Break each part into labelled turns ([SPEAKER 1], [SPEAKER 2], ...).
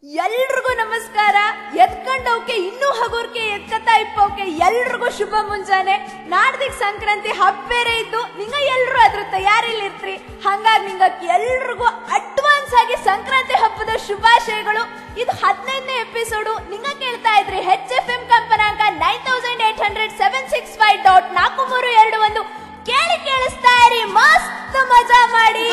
[SPEAKER 1] ಎಲ್ರಿಗೂ ನಮಸ್ಕಾರ ಎತ್ಕೊಂಡವಕ್ಕೆ ಇನ್ನೂ ಹಗುರ್ಕೆ ಎತ್ಕತಾ ಇಪ್ಪವಕ್ಕೆ ಎಲ್ರಿಗೂ ಶುಭ ಮುಂಜಾನೆ ನಾಡ್ದಿಗ್ ಸಂಕ್ರಾಂತಿ ಹಬ್ಬ ಬೇರೆ ಇದ್ದು ನಿಂಗ ಎಲ್ರು ಅದ್ರ ತಯಾರಿಲಿ ಇರ್ತ್ರಿ ಹಂಗಾಗಿ ನಿಂಗ ಎಲ್ರಿಗೂ ಅಡ್ವಾನ್ಸ್ ಆಗಿ ಸಂಕ್ರಾಂತಿ ಹಬ್ಬದ ಶುಭಾಶಯಗಳು ಇದು ಹದಿನೈದನೇ ಎಪಿಸೋಡು ನಿಂಗ ಕೇಳ್ತಾ ಇದ್ರಿ ಹೆಚ್ ಎಫ್ ಎಂ ಕಂಪನಾಂಕ nine thousand eight hundred seven six five dot ನಾಲ್ಕು ಮೂರು ಎರಡು ಒಂದು ಕೇಳಿ ಕೇಳಿಸ್ತಾ ಇರಿ ಮಸ್ತ್ ಮಜಾ ಮಾಡಿ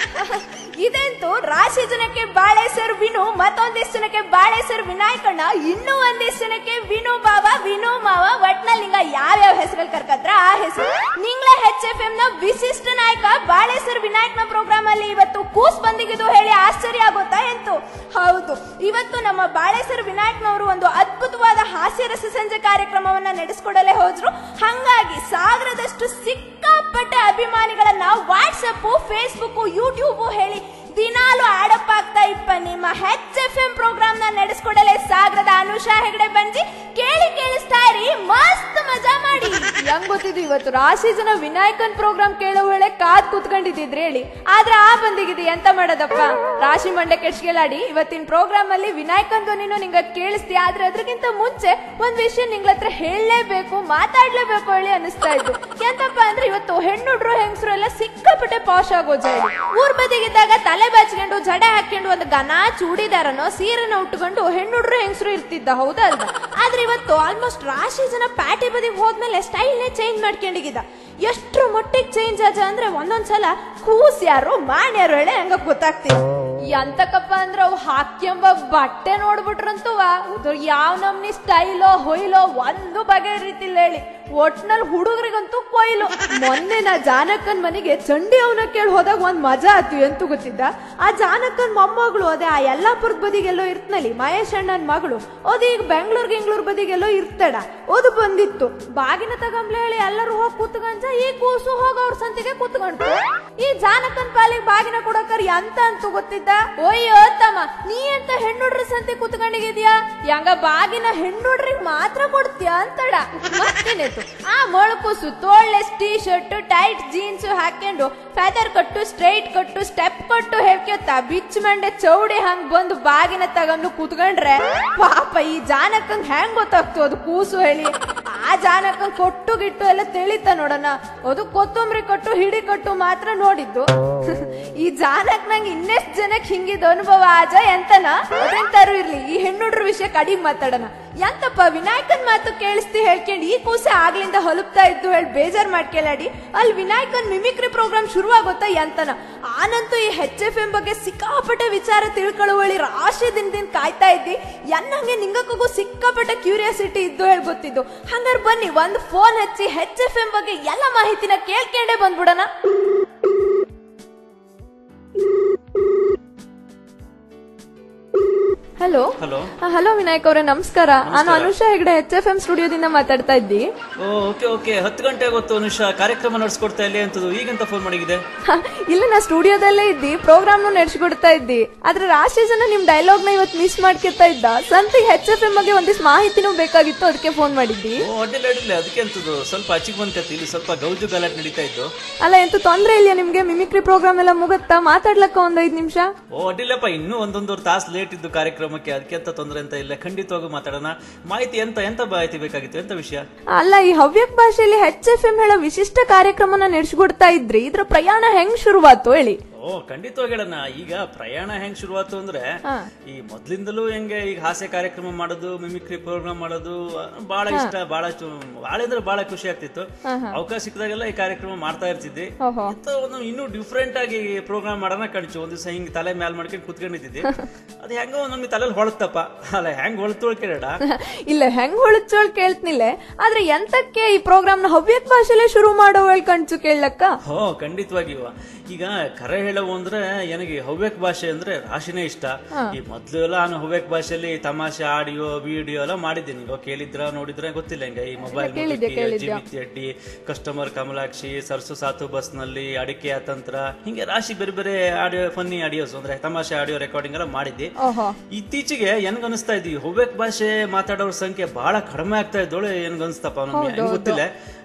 [SPEAKER 1] ಇದಂತೂ ರಾಶಿ ಜನಕ್ಕೆ ಬಾಳೆ ಸರ್ ವಿನು ಮತ್ತೊಂದಿಷ್ಟು ಜನಕ್ಕೆ ಬಾಳೆ ಸರ್ ವಿನಾಯಕಣ್ಣ ಇನ್ನೂ ಒಂದಿಷ್ಟು ಜನಕ್ಕೆ ವಿನು ಬಾಬಾ ವಿನು ಮಾವ ಒಟ್ನಲ್ಲಿ ನಿಂಗ ಯಾವ್ಯಾವ ಹೆಸರಲ್ಲಿ ಕರ್ಕತ್ರ ಆ ಹೆಸರು ನಿಂಗ್ಳೆ ಹೆಚ್ ಎಫ್ ಎಂ ನ ವಿಶಿಷ್ಟ ನಾಯಕ ಬಾಳೆ ಸರ್ ವಿನಾಯಕನ ಪ್ರೋಗ್ರಾಮ್ ಅಲ್ಲಿ ಇವತ್ತು ಕೂಸ್ ಬಂದಿಗಿದು ಹೇಳಿ ಆಶ್ಚರ್ಯ ಆಗುತ್ತಾ ಎಂತು ಹೌದು ಇವತ್ತು ನಮ್ಮ ಬಾಳೆ ಸರ್ ವಿನಾಯಕ್ನವರು ಒಂದು ಅದ್ಭುತವಾದ ಹಾಸ್ಯ ರಸ ಸಂಜೆ ಕಾರ್ಯಕ್ರಮವನ್ನ ನಡೆಸಿಕೊಡಲೇ ಹೋದ್ರು ಹಂಗಾಗಿ ಸಾವಿರದಷ್ಟು ಸಿಕ್ಕಾಪಟ್ಟೆ ಅಭಿಮಾನಿಗಳನ್ನ ವಾಟ್ಸಪ್ ಫೇಸ್ಬುಕ್ ಯೂಟ್ಯೂಬ್ ಹೇಳಿ ದಿನಾಲು ಆಡಪ್ ಆಗ್ತಾ ಇಪ್ಪ ನಿಮ್ಮ ಹೆಚ್ ಎಫ್ ಎಂ ಪ್ರೋಗ್ರಾಮ್ ನ ನಡೆಸ್ಕೊಡಲೆ ಸಾಗರದ ಅನುಷಾ ಹೆಗಡೆ ಬಂಜಿ ಕೇಳಿ ಕೇಳಿಸ್ತಾ ಇರಿ ಮಸ್ತ್ ಮಜಾ ಮಾಡಿ
[SPEAKER 2] ಹೆಂಗ್ ಗೊತ್ತಿದ್ದು ಇವತ್ತು ರಾಶಿ ಜನ ವಿನಾಯಕನ್ ಪ್ರೋಗ್ರಾಮ್ ಕೇಳೋ ವೇಳೆ ಕಾದ್ ಕೂತ್ಕೊಂಡಿದ್ದಿದ್ರಿ ಹೇಳಿ ಆದ್ರೆ ಆ ಬಂದಿಗಿದೆ ಎಂತ ಮಾಡೋದಪ್ಪ ರಾಶಿ ಮಂಡೆ ಕೆಡ್ಸ್ಗೆಲಾಡಿ ಇವತ್ತಿನ ಪ್ರೋಗ್ರಾಮ್ ಅಲ್ಲಿ ವಿನಾಯಕನ್ ಧ್ವನಿನೂ ನಿಂಗ ಕೇಳಿಸ್ತಿ ಆದ್ರೆ ಅದ್ರಕ್ಕಿಂತ ಮುಂಚೆ ಒಂದ್ ವಿಷಯ ನಿಂಗ್ಳ ಹತ್ರ ಹೇಳಲೇಬೇಕು ಮಾತಾಡ್ಲೇಬೇಕು ಹೇಳಿ ಅನಿಸ್ತಾ ಇತ್ತು ಎಂತಪ್ಪ ಅಂದ್ರೆ ಇವತ್ತು ಹೆಣ್ಣುಡ್ರು ಹೆಂಗಸರು ಎಲ್ಲ ಸಿಕ್ಕಾಪಟ್ಟೆ ಪಾಶ್ ಆಗೋ ಜೈಲು ಊರ್ ಬದಿಗಿದ್ದಾಗ ತಲೆ ಬಾಚ್ಕೊಂಡು ಜಡೆ ಹಾಕೊಂಡು ಒಂದು ಗನ ಚೂಡಿದಾರನೋ ಸೀರೆನ ಉಟ್ಕೊಂಡು ಹೆಣ್ಣುಡ್ರು ಹೆಂಗಸರು ಇರ್ತಿದ್ದ ಹೌದಾ ಅಲ್ವಾ ಆದ್ರೆ ಇವತ್ತು ಆಲ್ಮೋಸ್ಟ್ ರಾಶಿ ಜನ ಪ್ಯಾಟಿ ಬದಿಗೆ ಹೋದ್ಮೇಲೆ ಸ್ಟೈಲ್ನೇ ಚೇಂಜ್ ಮಾಡ್ಕೊಂಡಿಗಿದ ಎಷ್ಟ್ರ ಮಟ್ಟಿಗೆ ಚೇಂಜ್ ಆಜ ಅಂದ್ರೆ ಒಂದೊಂದ್ಸಲ ಕೂಸ್ ಯಾರು ಮಾನ್ ಯಾರು ಹೇಳಿ ಹಂಗ ಗೊತ್ತಾಗ್ತಿಲ್ಲ ಎಂತಕಪ್ಪ ಅಂದ್ರೆ ಅವು ಹಾಕ್ಯಂಬ ಬಟ್ಟೆ ನೋಡ್ಬಿಟ್ರಂತೂ ಯಾವ ನಮ್ನಿ ಸ್ಟೈಲೋ ಹೊಯ್ಲೋ ಒಂದು ಬಗೆ ರೀತಿಲ್ಲ ಹೇಳಿ ಒಟ್ನಲ್ಲಿ ಹುಡುಗರಿಗಂತೂ ಕೊಯ್ಲು ಮೊನ್ನೆ ನಾ ಜಾನಕನ್ ಮನೆಗೆ ಚಂಡಿ ಅವನ ಕೇಳಿ ಹೋದಾಗ ಒಂದ್ ಮಜಾ ಆತು ಎಂತೂ ಗೊತ್ತಿದ್ದ ಆ ಜಾನಕನ್ ಮೊಮ್ಮಗಳು ಅದೇ ಆ ಯಲ್ಲಾಪುರದ ಬದಿಗೆಲ್ಲೋ ಇರ್ತನಲ್ಲಿ ಮಹೇಶ್ ಅಣ್ಣನ್ ಮಗಳು ಅದು ಈಗ ಬೆಂಗಳೂರು ಗಿಂಗ್ಳೂರ್ ಬದಿಗೆಲ್ಲೋ ಇರ್ತಡ ಅದು ಬಂದಿತ್ತು ಬಾಗಿನ ತಗಂಬ್ಲೆ ಹೇಳಿ ಎಲ್ಲರೂ ಹೋಗಿ ಕೂತ್ಕೊಂಡ ಈ ಕೂಸು ಹೋಗ ಅವ್ರ ಸಂತಿಗೆ ಕೂತ್ಕೊಂಡ್ರು ಈ ಜಾನಕನ್ ಪಾಲಿಗೆ ಬಾಗಿನ ಕೊಡಕರ್ ಎಂತ ಅಂತೂ ಗೊತ್ತಿದ್ದ ಓಯ್ಯೋ ತಮ್ಮ ನೀ ಅಂತ ಹೆಣ್ಣುಡ್ರ ಸಂತೆ ಕೂತ್ಕೊಂಡಿದ್ಯಾ ಯಂಗ ಬಾಗಿನ ಹೆಣ್ಣುಡ್ರಿಗೆ ಮಾತ್ರ ಕೊಡ್ತೀಯ ಅಂತಡ ಮತ್ತೇನಾಯ್ತು ಆ ಮೊಳಕುಸು ತೋಳ್ಲೆಸ್ ಟೀ ಶರ್ಟ್ ಟೈಟ್ ಜೀನ್ಸ್ ಹಾಕೊಂಡು feather cut straight cut step cut ಹೇಳ್ಕೊತ ಬಿಚ್ ಮಂಡೆ ಚೌಡಿ ಹಂಗ್ ಬಂದು ಬಾಗಿನ ತಗೊಂಡು ಕೂತ್ಕೊಂಡ್ರೆ ಪಾಪ ಈ ಜಾನಕಂಗ್ ಹೆಂಗ್ ಗೊತ್ತಾಗ್ತು ಅದು ಕೂಸು ಹೇಳಿ ಆ ಜಾನಕಂಗ್ ಕೊಟ್ಟು ಗಿಟ್ಟು ಎಲ್ಲ ತಿಳಿತ ನೋಡೋಣ ಅದು ಕೊತ್ತಂಬರಿ ಕಟ್ಟು ಹಿಡಿ ಕಟ್ಟು ಮಾತ್ರ ನೋಡಿದ್ದು ಈ ಜಾನಕ್ ನಂಗೆ ಇನ್ನೆಷ್ಟ್ ಜನಕ್ ಹಿಂಗಿದ ಅನುಭವ ಆಜ ಎಂತನ ಅದೆಂತಾರು ಇರ್ಲಿ ಈ ಹೆಣ್ಣುಡ್ರ ವಿಷಯ ಕಡಿಗ್ ಮಾತಾಡೋಣ ಎಂತಪ್ಪ ವಿನಾಯಕನ್ ಮಾತು ಕೇಳಿಸ್ತಿ ಹೇಳ್ಕೊಂಡು ಈ ಕೂಸೆ ಆಗ್ಲಿಂದ ಹೊಲಪ್ತಾ ಇದ್ದು ಹೇಳಿ ಬೇಜಾರ್ ಮಾಡ್ಕೇಳಾಡಿ ಅಲ್ಲಿ ವಿನಾಯಕನ್ ಮಿಮಿಕ್ರಿ ಪ್ರೋಗ್ರಾಮ್ ಶುರುವಾಗುತ್ತಾ ಎಂತನ ಆನಂತೂ ಈ ಹೆಚ್ ಎಫ್ ಎಂ ಬಗ್ಗೆ ಸಿಕ್ಕಾಪಟ್ಟೆ ವಿಚಾರ ತಿಳ್ಕೊಳ್ಳುವಳಿ ರಾಶಿ ದಿನದಿಂದ ಕಾಯ್ತಾ ಇದ್ದಿ ಎನ್ನಂಗೆ ನಿಂಗಕ್ಕೂ ಸಿಕ್ಕಾಪಟ್ಟೆ ಕ್ಯೂರಿಯಾಸಿಟಿ ಇದ್ದು ಹೇಳಿ ಗೊತ್ತಿದ್ದು ಹಂಗಾರೆ ಬನ್ನಿ ಒಂದು ಫೋನ್ ಹಚ್ಚಿ ಹೆಚ್ ಎಫ್ ಎಂ ಬಗ್ಗೆ ಎಲ್ಲ ಮಾಹಿತಿನ ಕೇಳ್ಕೊಂಡೇ ಬಂದ್ಬಿಡೋಣ ಹಲೋ
[SPEAKER 3] ಹಲೋ
[SPEAKER 2] ಹಲೋ ವಿನಾಯಕ್ ಅವರೇ ನಮಸ್ಕಾರ ನಾನು Anusha Hegde H F M ಸ್ಟುಡಿಯೋದಿಂದ ಮಾತಾಡ್ತಾ ಇದ್ದಿ
[SPEAKER 3] ಓ ಓಕೆ ಓಕೆ ಹತ್ತು ಗಂಟೆ ಗೊತ್ತು ಅನುಷಾ ಕಾರ್ಯಕ್ರಮ ನಡೆಸ್ಕೊಡ್ತಾ ಇಲ್ಲಿ ಅಂತದ್ದು ಈಗಂತ ಫೋನ್ ಮಾಡಿಗಿದೆ
[SPEAKER 2] ಹ, ಇಲ್ಲ ನಾ ಸ್ಟುಡಿಯೋದಲ್ಲೇ ಇದ್ದಿ ಪ್ರೋಗ್ರಾಮ್ ನಡೆಸಿಕೊಡ್ತಾ ಇದ್ದಿ ಆದ್ರೆ ರಾಶಿ ಜನ ನಿಮ್ ಡೈಲಾಗ್ ನ ಇವತ್ತು ಮಿಸ್ ಮಾಡ್ಕೊತಾ ಇದ್ದ ಸಂತಿಗೆ ಹೆಚ್ ಎಫ್ ಎಂ ಬಗ್ಗೆ ಒಂದಿಷ್ಟು ಮಾಹಿತಿನೂ ಬೇಕಾಗಿತ್ತು ಅದಕ್ಕೆ ಫೋನ್ ಮಾಡಿದ್ದಿ
[SPEAKER 3] ಓ ಅಡ್ಡಿಲ್ಲ ಅಡ್ಡಿಲ್ಲ ಅದಕ್ಕೆ ಅಂತದ್ದು ಸ್ವಲ್ಪ ಅಚ್ಚಿಗೆ ಬಂದ್ಕತ್ತಿ ಇಲ್ಲಿ ಸ್ವಲ್ಪ ಗೌಜು ಗಲಾಟೆ ನಡೀತಾ ಇದ್ದು
[SPEAKER 2] ಅಲ್ಲ ಎಂತ ತೊಂದ್ರೆ ಇಲ್ಲ ನಿಮ್ಗೆ ಮಿಮಿಕ್ರಿ ಪ್ರೋಗ್ರಾಮ್ ಎಲ್ಲ ಮುಗತ್ತಾ ಮಾತಾಡ್ಲಕ್ಕ ಒಂದ್ ಐದ್ ನಿಮಿಷ
[SPEAKER 3] ಓ ಅಡ್ಡಿಲ್ಲಪ್ಪ ಇನ್ನೂ ಒಂದೊಂದೂವರೆ ತಾಸು ಲೇಟ್ ಇದ್ದು ಕಾರ್ಯಕ್ರಮಕ್ಕೆ ಅದಕ್ಕೆ ಅಂತ ತೊಂದರೆ ಅಂತ ಇಲ್ಲ ಖಂಡಿತವಾಗೂ ಮಾತಾಡೋಣ ಮಾಹಿತಿ ಎಂತ ಎಂತ ಮಾಹಿತಿ ಬೇಕಾಗಿತ್ತು ಎಂತ ವಿಷಯ
[SPEAKER 2] ಅಲ್ಲ ಈ ಹವ್ಯಕ್ ಭಾಷೆಯಲ್ಲಿ ಹೆಚ್ ಎಫ್ ಎಂ ಹೇಳೋ ವಿಶಿಷ್ಟ ಕಾರ್ಯಕ್ರಮನ ನಡೆಸ್ಕೊಡ್ತಾ ಇದ್ರಿ ಇದ್ರ ಪ್ರಯಾಣ ಹೆಂಗ್ ಶುರುವಾತು ಹೇಳಿ
[SPEAKER 3] ಓ ಖಂಡಿತವಾಗಿ ಹೇಳೋಣ ಈಗ ಪ್ರಯಾಣ ಹೆಂಗ್ ಶುರುವಾತು ಅಂದ್ರೆ ಈ ಮೊದ್ಲಿಂದಲೂ ಹೆಂಗೆ ಈಗ ಹಾಸ್ಯ ಕಾರ್ಯಕ್ರಮ ಮಾಡೋದು ಮಿಮಿಕ್ರಿ ಪ್ರೋಗ್ರಾಮ್ ಮಾಡೋದು ಆ, ಬಹಳ ಇಷ್ಟ ಬಹಳ ಚು- ಬಹಳ ಅಂದ್ರೆ ಬಹಳ ಖುಷಿ ಆಗ್ತಿತ್ತು ಅವಕಾಶ ಸಿಕ್ಕಿದಾಗೆಲ್ಲ ಈ ಕಾರ್ಯಕ್ರಮ ಮಾಡ್ತಾ ಇರ್ತಿದ್ದೆ
[SPEAKER 2] ಓಹೋ
[SPEAKER 3] ಎಂತ ಒಂದು ಇನ್ನೂ ಡಿಫ್ರೆಂಟ್ ಆಗಿ ಪ್ರೋಗ್ರಾಮ್ ಮಾಡೋಣ ಕಣ್ಚು ಒಂದ್ ದಿವಸ ಹಿಂಗ್ ತಲೆ ಮ್ಯಾಲ್ ಮಾಡ್ಕೊಂಡು ಕುತ್ಕೊಂಡಿದ್ದೆ ಅದು ಹೆಂಗೋ ಒಂದೊಮ್ಮೆ ತಲೆಯಲ್ಲಿ ಹೊಳತಪ್ಪ ಅಲ್ಲ ಹೆಂಗ್ ಹೊಳತು ಕೇಳಡ
[SPEAKER 2] ಇಲ್ಲ ಹೆಂಗ್ ಹೊಳಚೋಳ್ ಕೇಳ್ತಿಲ್ಲ ಆದ್ರೆ ಎಂತಕ್ಕೆ ಈ ಪ್ರೋಗ್ರಾಮ್ ನ ಹವ್ಯಕ್ ಭಾಷೆಲೆ ಶುರು ಮಾಡೋ ಕಣ್ಚು ಕೇಳಕ್ಕ
[SPEAKER 3] ಹೋ ಖಂಡಿತವಾಗಿವ ಈಗ ಕರೆ ಹೇಳವು ಅಂದ್ರೆ ನನಗೆ ಹವ್ಯಕ್ ಭಾಷೆ ಅಂದ್ರೆ ರಾಶಿನೇ ಇಷ್ಟ ಈ ಮೊದ್ಲು ಎಲ್ಲ ನಾನು ಹವ್ಯಕ್ ಭಾಷೆಯಲ್ಲಿ ತಮಾಷೆ ಆಡಿಯೋ ವಿಡಿಯೋ ಎಲ್ಲ ಮಾಡಿದ್ದೀನಿ ಈಗ ಕೇಳಿದ್ರ ನೋಡಿದ್ರೆ ಗೊತ್ತಿಲ್ಲ ಹಿಂಗ ಈ ಮೊಬೈಲ್ ಜಿಮಿತಿ ಅಡ್ಡಿ ಕಸ್ಟಮರ್ ಕಮಲಾಕ್ಷಿ ಸರ್ಸು ಸಾತು ಬಸ್ ನಲ್ಲಿ ಅಡಿಕೆ ಅತಂತ್ರ ಹಿಂಗೆ ರಾಶಿ ಬೇರೆ ಬೇರೆ ಆಡಿಯೋ ಫನ್ನಿ ಆಡಿಯೋಸ್ ಅಂದ್ರೆ ತಮಾಷೆ ಆಡಿಯೋ ರೆಕಾರ್ಡಿಂಗ್ ಎಲ್ಲ ಮಾಡಿದ್ದೆ
[SPEAKER 2] ಓಹೋ
[SPEAKER 3] ಇತ್ತೀಚೆಗೆ ಹೆಂಗ್ ಅನಿಸ್ತಾ ಇದ್ವಿ ಹವ್ಯಕ್ ಭಾಷೆ ಮಾತಾಡೋರ ಸಂಖ್ಯೆ ಬಹಳ ಕಡಿಮೆ ಆಗ್ತಾ ಇದ್ದೋಳೆ ಹೆಂಗ್ ಅನಿಸ್ತಪ್ಪ ನಮ್ಗೆ ಹೆಂಗ್ ಗೊತ್ತಿಲ್ಲ